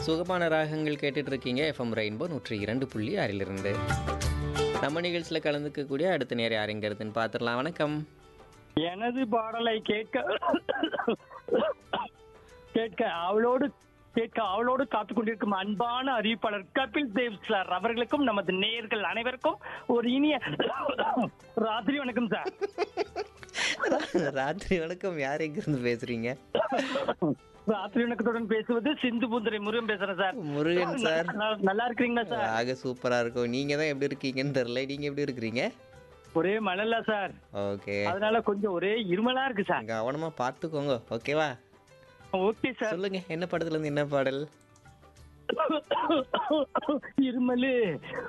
சுகமான ராகங்கள் கேட்டுட்டு இருக்கீங்க எஃப்எம் ரெயின்போ நூற்றி இரண்டு புள்ளி ஆறிலிருந்து நம்ம நிகழ்ச்சியில் கலந்துக்கக்கூடிய அடுத்த நேரம் யாருங்கிறதுன்னு பார்த்துடலாம் வணக்கம் எனது பாடலை கேட்க கேட்க அவளோடு கேட்க அவளோடு காத்துக் கொண்டிருக்கும் அன்பான அறிவிப்பாளர் கபில் தேவ் சார் அவர்களுக்கும் நமது நேயர்கள் அனைவருக்கும் ஒரு இனிய ராத்திரி வணக்கம் சார் ராத்திரி வணக்கம் யார் எங்கிருந்து பேசுறீங்க ராத்திரி வணக்கத்துடன் பேசுவது சிந்து பூந்துரை முருகன் பேசுறேன் சார் முருகன் சார் ந- நல்லா இருக்கிறீங்களா சார் ஆக சூப்பரா இருக்கும் நீங்க தான் எப்படி இருக்கீங்கன்னு தெரியல நீங்க எப்படி இருக்கிறீங்க ஒரே மழை சார் ஓகே அதனால கொஞ்சம் ஒரே இருமலா இருக்கு சார் கவனமா பார்த்துக்கோங்க ஓகேவா ஓகே சார் சொல்லுங்க என்ன படத்துல இருந்து என்ன பாடல் இருமலு